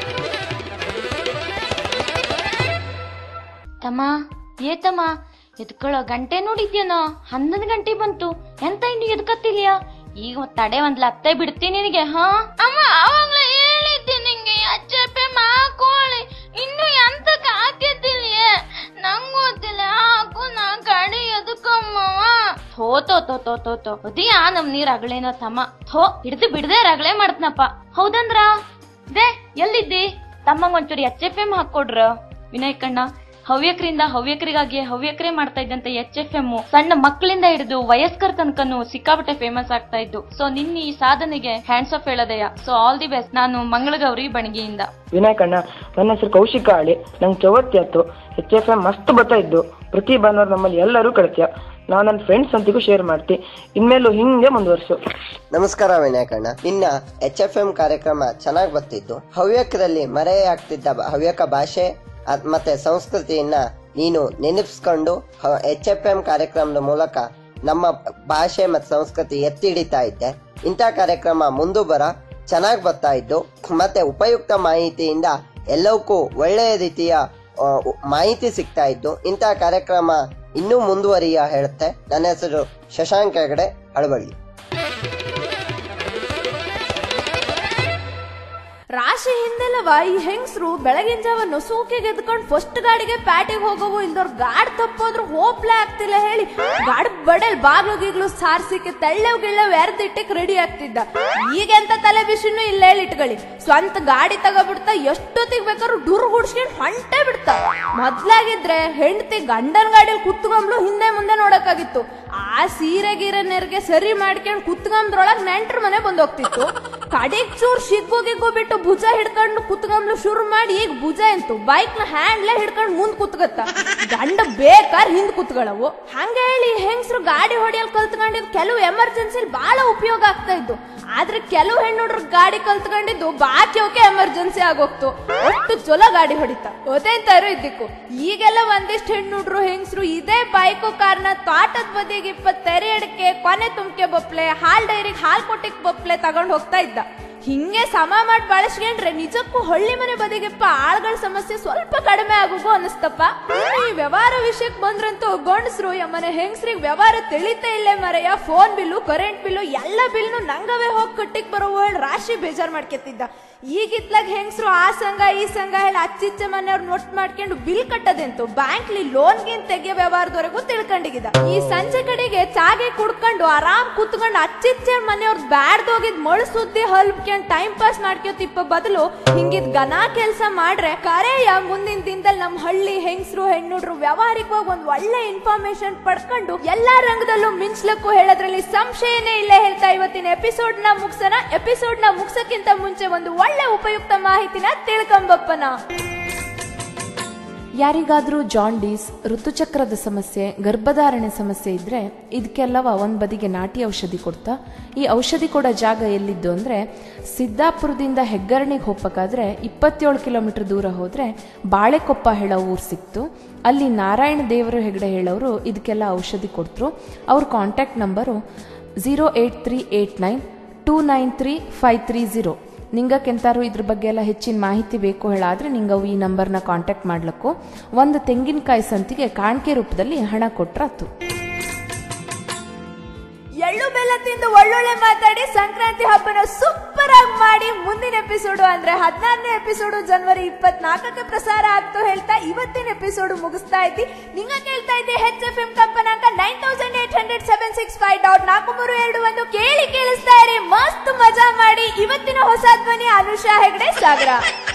[SPEAKER 6] ತಮ್ಮ ಏ ತಮ್ಮ ಎದ್ಕೊಳ್ಳೋ ಗಂಟೆ ನೋಡಿದ್ಯೇನೋ ಹನ್ನೊಂದು ಗಂಟೆ ಬಂತು ಎಂತ ಇನ್ನು ಎದ್ಕತ್ತಿಲ್ಯಾ ಈಗ ಒಂದ್ ತಡೆ ಒಂದ್ ಲತ್ತೆ ಬಿಡ್ತೀನಿ ನಿನಗೆ ಹಾ ಅಮ್ಮ ಅವಾಗ್ಲೇ ಹೇಳಿದ್ದೆ ನಿಂಗೆ ಅಚ್ಚಪ್ಪೆ ಮಾಕೋಳಿ ಇನ್ನು ಎಂತಕ್ ಹಾಕಿದ್ದಿಲ್ಯೇ ನಂಗ್ ಗೊತ್ತಿಲ್ಲ ಹಾಕು ನಾ ಕಡೆ ಎದಕ್ಕಮ್ಮವ ಥೋ ತೋ ತೋ ತೋ ತೋ ತೋ ಅದಿಯಾ ನಮ್ ನೀರ್ ಅಗಳೇನೋ ತಮ್ಮ ಥೋ ಹಿಡ್ದು ಬಿಡ್ದೆ ರಗಳೆ ಮಾಡ್ತನಪ್ಪ ಹೌದಂದ್ರ ದೇ ಎಲ್ಲಿದ್ದಿ ತಮ್ಮಂಗ್ ಒಂಚೂರು ಎಚ್ ಎಫ್ ಎಂ ಹಾಕೊಡ್ರ ವಿನಾಯಕಣ್ಣ ಹವ್ಯಕರಿಂದ ಹವ್ಯಕರಿಗಾಗಿ ಹವ್ಯಕರೇ ಮಾಡ್ತಾ ಇದ್ದಂತ ಎಚ್ ಎಫ್ ಎಂ ಸಣ್ಣ ಮಕ್ಕಳಿಂದ ಹಿಡಿದು ವಯಸ್ಕರ ತನಕನು ಸಿಕ್ಕಾಪಟ್ಟೆ ಫೇಮಸ್ ಆಗ್ತಾ ಇದ್ದು ಸೊ ನಿನ್ನ ಈ ಸಾಧನೆಗೆ ಹ್ಯಾಂಡ್ಸ್ ಆಫ್ ಹೇಳದಯ್ಯ ಸೊ ಆಲ್ ದಿ ಬೆಸ್ಟ್ ನಾನು ಮಂಗಳಗೌರಿ ಬಣಗಿಯಿಂದ
[SPEAKER 7] ವಿನಾಯಕ್ ಅಣ್ಣ ನನ್ನ ಹೆಸರು ಕೌಶಿಕ ಆಳಿ ನಂಗೆ ಚೌವತ್ತಿ ಹತ್ತು ಎಚ್ ಎಫ್ ಎಂ ಮಸ್ತ್ ಬರ್ತಾ ಇದ್ದು ಪ್ರತಿ ಭಾನುವಾರ ನಮ್ಮಲ್ಲಿ ಎಲ್ಲರೂ ಕಳಿಸ್ಯ ನಾನು ನನ್ನ ಫ್ರೆಂಡ್ಸ್ ಅಂತಿಗೂ ಶೇರ್ ಮಾಡ್ತಿ ಇನ್ಮೇಲೂ ಹಿಂಗೆ ಮುಂದುವರ್ಸು
[SPEAKER 8] ನಮಸ್ಕಾರ ವಿನಾಯಕಣ್ಣ ನಿನ್ನ ಎಚ್ ಎಫ್ ಎಂ ಕಾರ್ಯಕ್ರಮ ಚೆನ್ನಾಗಿ ಬರ್ತಿತ್ತು ಹವ್ಯಕರಲ್ಲಿ ಮರೆಯಾಗ್ತಿದ್ದ ಬ- ಹವ್ಯಕ ಭಾಷೆ ಅದ್- ಮತ್ತೆ ಸಂಸ್ಕೃತಿಯನ್ನ ನೀನು ನೆನಪಿಸ್ಕೊಂಡು ಎಚ್ ಎಫ್ ಎಂ ಕಾರ್ಯಕ್ರಮದ ಮೂಲಕ ನಮ್ಮ ಭಾಷೆ ಮತ್ತು ಸಂಸ್ಕೃತಿ ಎತ್ತಿ ಹಿಡಿತಾ ಇದ್ದೆ ಇಂಥ ಕಾರ್ಯಕ್ರಮ ಮುಂದು ಬರ ಚೆನ್ನಾಗಿ ಬರ್ತಾ ಇದ್ದು ಮತ್ತೆ ಉಪಯುಕ್ತ ಮಾಹಿತಿಯಿಂದ ಎಲ್ಲವಕ್ಕೂ ಒಳ್ಳೆಯ ರೀತಿಯ ಆ, ಮಾಹಿತಿ ಸಿಗ್ತಾ ಇದ್ದು ಇಂಥ ಕಾರ್ಯಕ್ರಮ ಇನ್ನೂ ಮುಂದುವರಿಯ ಹೇಳುತ್ತೆ ನನ್ನ ಹೆಸರು ಶಶಾಂಕ್ ಹೆಗಡೆ ಅಳವಳ್ಳಿ
[SPEAKER 2] ರಾಶಿ ಹಿಂದೆಲ್ಲವ ಈ ಹೆಂಗಸರು ಬೆಳಗಿನ ಜಾವ ನೊಸೂಕೆಗೆ ಎದ್ಕೊಂಡು ಫಸ್ಟ್ ಗಾಡಿಗೆ ಪ್ಯಾಟಿಗೆ ಹೋಗೋವು ಇಲ್ದವ್ರು ಗಾಡ್ ತಪ್ಪೋದ್ರು ಹೋಪ್ಲೆ ಆಗ್ತಿಲ್ಲ ಹೇಳಿ ಗಾಡ್ ಬಡಲ್ ಬಾಗ್ಲು ಗೀಗ್ಲು ಸಾರ್ಸಿಕ್ಕೆ ತೆಳ್ಳವ್ ಗಿಳ್ಳವ್ ಎರ್ದಿಟ್ಟಕ್ ರೆಡಿ ಆಗ್ತಿದ್ದ ಈಗೆಂತ ತಲೆ ಬಿಸಿನೂ ಇಲ್ಲ ಹೇಳಿ ಇಟ್ಕೊಳ್ಳಿ ಸ್ವಂತ ಗಾಡಿ ತಗೋಬಿಡ್ತಾ ಎಷ್ಟೊತ್ತಿಗೆ ಬೇಕಾದ್ರೂ ಡುರ್ ಗುಡ್ಸ್ಕೊಂಡ್ ಹೊಂಟೆ ಬಿಡ್ತಾ ಮೊದ್ಲಾಗಿದ್ರೆ ಹೆಂಡತಿ ಗಂಡನ್ ಗಾಡಿಯಲ್ಲಿ ಕುತ್ಕೊಂಬ್ಲು ಹಿಂದೆ ಮುಂದೆ ನೋಡಕ್ಕಾಗಿತ್ತು ಆ ಸೀರೆ ಗೀರೆ ನೆರ್ಗೆ ಸರಿ ಮಾಡ್ಕೊಂಡ್ ಕುತ್ಕೊಂಬ್ರೊಳಗ್ ನೆಂಟ್ರ ಮನೆ ಬಂದ್ ಹೋಗ್ತಿತ್ತು ಕಡೆಗ್ ಚೂರ್ ಶಿಗ್ಗು ಗಿಗ್ಗು ಬಿಟ್ಟು ಭುಜ ಹಿಡ್ಕೊಂಡು ಕುತ್ಕೊಂಬ್ಲು ಶುರು ಮಾಡಿ ಈಗ ಭುಜ ಎಂತು ಬೈಕ್ ನ ಹ್ಯಾಂಡ್ಲೆ ಹಿಡ್ಕೊಂಡು ಮುಂದ್ ಕುತ್ಕತ್ತ ಗಂಡ ಬೇಕಾರ್ ಹಿಂದ್ ಕುತ್ಗಳವು ಹಂಗ ಹೇಳಿ ಹೆಂಗಸರು ಗಾಡಿ ಹೊಡಿಯಲ್ ಕಲ್ತ್ಕೊಂಡಿದ್ ಕೆಲವು ಎಮರ್ಜೆನ್ಸಿ ಬಹಳ ಉಪಯೋಗ ಆಗ್ತಾ ಇದ್ದು ಆದ್ರೆ ಕೆಲವು ಹೆಣ್ಣುಡ್ರು ಗಾಡಿ ಕಲ್ತ್ಕೊಂಡಿದ್ದು ಬಾಕಿ ಅವಕ್ಕೆ ಎಮರ್ಜೆನ್ಸಿ ಆಗೋಗ್ತು ಒಟ್ಟು ಚಲೋ ಗಾಡಿ ಹೊಡಿತ ಗೊತ್ತೇಂತಾರು ಇದ್ದಿಕ್ಕು ಈಗೆಲ್ಲ ಒಂದಿಷ್ಟು ಹೆಣ್ಣುಡ್ರು ಹೆಂಗಸರು ಇದೇ ಬೈಕು ಕಾರ್ನ ತೋಟದ ಬದಿಗೆ ಇಪ್ಪತ್ ತೆರೆ ಅಡಿಕೆ ಕೊನೆ ತುಮ್ಕೆ ಬೊಪ್ಲೆ ಹಾಲ್ ಡೈರಿಗೆ ಹಾಲ್ ಕೊಟ್ಟಿಕ್ ಬೊಪ್ಲೆ ತಗೊಂಡ್ ಹೋಗ್ತಾ ಇದ್ದ ಹಿಂಗೆ ಸಮ ಮಾಡಿ ಬಳಸ್ಕೊಂಡ್ರೆ ನಿಜಕ್ಕೂ ಹಳ್ಳಿ ಮನೆ ಬದಿಗೆಪ್ಪ ಆಳ್ಗಳ ಸಮಸ್ಯೆ ಸ್ವಲ್ಪ ಕಡಿಮೆ ಆಗುಗು ಅನಿಸ್ತಪ್ಪ ಇನ್ನು ಈ ವ್ಯವಹಾರ ವಿಷಯಕ್ಕೆ ಬಂದ್ರಂತೂ ಗಂಡಸ್ರು ಯಮ್ಮನೆ ಹೆಂಗಸ್ರಿಗೆ ವ್ಯವಹಾರ ತಿಳಿತಾ ಇಲ್ಲೇ ಮರೆಯ ಫೋನ್ ಬಿಲ್ಲು ಕರೆಂಟ್ ಬಿಲ್ಲು ಎಲ್ಲ ಬಿಲ್ನು ನಂಗವೇ ಹೋಗಿ ಕಟ್ಟಿಕ್ ಬರೋ ಹೇಳಿ ರಾಶಿ ಬೇಜಾರ್ ಮಾಡ್ಕೊತಿದ್ದ ಈಗಿತ್ಲಾಗ ಹೆಂಗಸ್ರು ಆ ಸಂಘ ಈ ಸಂಘ ಹೇಳಿ ಅಚ್ಚಿಚ್ಚ ಮನೆಯವ್ರು ನೋಟ್ ಮಾಡ್ಕೊಂಡು ಬಿಲ್ ಕಟ್ಟದೆಂತು ಬ್ಯಾಂಕ್ಲಿ ಲೋನ್ ಗಿನ್ ತೆಗಿಯೋ ವ್ಯವಹಾರದವರೆಗೂ ತಿಳ್ಕೊಂಡಿಗಿದ ಈ ಸಂಜೆ ಕಡೆಗೆ ಚಾಗೆ ಕುಡ್ಕೊಂಡು ಆರಾಮ್ ಕುತ್ಕೊಂಡು ಅಚ್ಚಿಚ್ಚ ಮನೆಯವ್ರ ಬ್ಯಾಡ್ದೋಗಿದ್ ಮಳ್ ಸುದ್ದಿ ಹಲ್ಬ್ಕೊಂಡ್ ಟೈಮ್ ಪಾಸ್ ಮಾಡ್ಕೋತಿಪ್ಪ ಬದಲು ಹಿಂಗಿದ್ ಗನ ಕೆಲ್ಸ ಮಾಡ್ರೆ ಕರೆಯ ಮುಂದಿನ ದಿನದಲ್ಲಿ ನಮ್ ಹಳ್ಳಿ ಹೆಂಗಸರು ಹೆಣ್ಣುಡ್ರು ವ್ಯವಹಾರಿಕವಾಗಿ ಒಂದ್ ಒಳ್ಳೆ ಇನ್ಫಾರ್ಮೇಶನ್ ಪಡ್ಕೊಂಡು ಎಲ್ಲಾ ರಂಗದಲ್ಲೂ ಮಿಂಚ್ಲಕ್ಕೂ ಹೇಳೋದ್ರಲ್ಲಿ ಸಂಶಯನೇ ಇಲ್ಲ ಹೇಳ್ತಾ ಇವತ್ತಿನ ಎಪಿಸೋಡ್ ನ ಮುಗ್ಸನ ಎಪಿಸೋಡ್ ನ ಮುಗ್ಸಕ್ಕಿಂತ ಮುಂಚೆ ಒಂದು ಒಳ್ಳೆ ಉಪಯುಕ್ತ ಮಾಹಿತಿನ ತಿಳ್ಕೊಂಬಪ್ಪನ ಯಾರಿಗಾದ್ರೂ ಜಾಂಡೀಸ್ ಋತುಚಕ್ರದ ಸಮಸ್ಯೆ ಗರ್ಭಧಾರಣೆ ಸಮಸ್ಯೆ ಇದ್ರೆ ಇದಕ್ಕೆಲ್ಲವ ಒಂದ್ ಬದಿಗೆ ನಾಟಿ ಔಷಧಿ ಕೊಡ್ತಾ ಈ ಔಷಧಿ ಕೊಡೋ ಜಾಗ ಎಲ್ಲಿದ್ದು ಅಂದ್ರೆ ಸಿದ್ದಾಪುರದಿಂದ ಹೆಗ್ಗರಣಿಗೆ ಹೋಗ್ಬೇಕಾದ್ರೆ ಇಪ್ಪತ್ತೇಳು ಕಿಲೋಮೀಟರ್ ದೂರ ಹೋದ್ರೆ ಬಾಳೆಕೊಪ್ಪ ಹೇಳೋ ಊರು ಸಿಕ್ತು ಅಲ್ಲಿ ನಾರಾಯಣ ದೇವರು ಹೆಗಡೆ ಹೇಳೋರು ಇದಕ್ಕೆಲ್ಲ ಔಷಧಿ ಕೊಡ್ತರು ಅವ್ರ contact number zero eight three eight nine two nine three five three zero ನಿಂಗಕ್ಕೆಂತಾರು ಇದ್ರ ಬಗ್ಗೆ ಎಲ್ಲ ಹೆಚ್ಚಿನ ಮಾಹಿತಿ ಬೇಕು ಹೇಳಾದ್ರೆ ನಿಂಗವು ಈ ನಂಬರ್ನ ಕಾಂಟ್ಯಾಕ್ಟ್ ಮಾಡ್ಲಕ್ಕು ಒಂದು ತೆಂಗಿನಕಾಯಿ ಸಂತಿಗೆ ಕಾಣಿಕೆ ರೂಪದಲ್ಲಿ ಹಣ ಕೊಟ್ರಾತು
[SPEAKER 1] ಎಳ್ಳು ಬೆಲ್ಲ ತಿಂದು ಒಳ್ಳೊಳ್ಳೆ ಮಾತಾಡಿ ಸಂಕ್ರಾಂತಿ ಹಬ್ಬನ ಸೂಪರ್ ಆಗಿ ಮಾಡಿ ಮುಂದಿನ ಎಪಿಸೋಡು ಅಂದ್ರೆ ಹದಿನಾರನೇ ಎಪಿಸೋಡು ಜನವರಿ ಇಪ್ಪತ್ನಾಲ್ಕಕ್ಕೆ ಪ್ರಸಾರ ಆಗ್ತು ಹೇಳ್ತಾ ಇವತ್ತಿನ ಎಪಿಸೋಡು ಮುಗಿಸ್ತಾ ಇದ್ದಿ ನಿಂಗ ಕೇಳ್ತಾ ಇದ್ದೆ ಹೆಚ್ ಎಫ್ ಎಂ ಕಂಪನಾಂಕ nine thousand eight hundred seven six five dot ನಾಲ್ಕು ಮೂರು ಎರಡು ಒಂದು ಕೇಳಿ ಕೇಳಿಸ್ತಾ ಇರಿ ಮಸ್ತ್ ಮಜಾ ಮಾಡಿ ಇವತ್ತಿನ ಹೊಸ ಧ್ವನಿ ಅನುಷಾ ಹೆಗ್ಡೆ ಸಾಗರ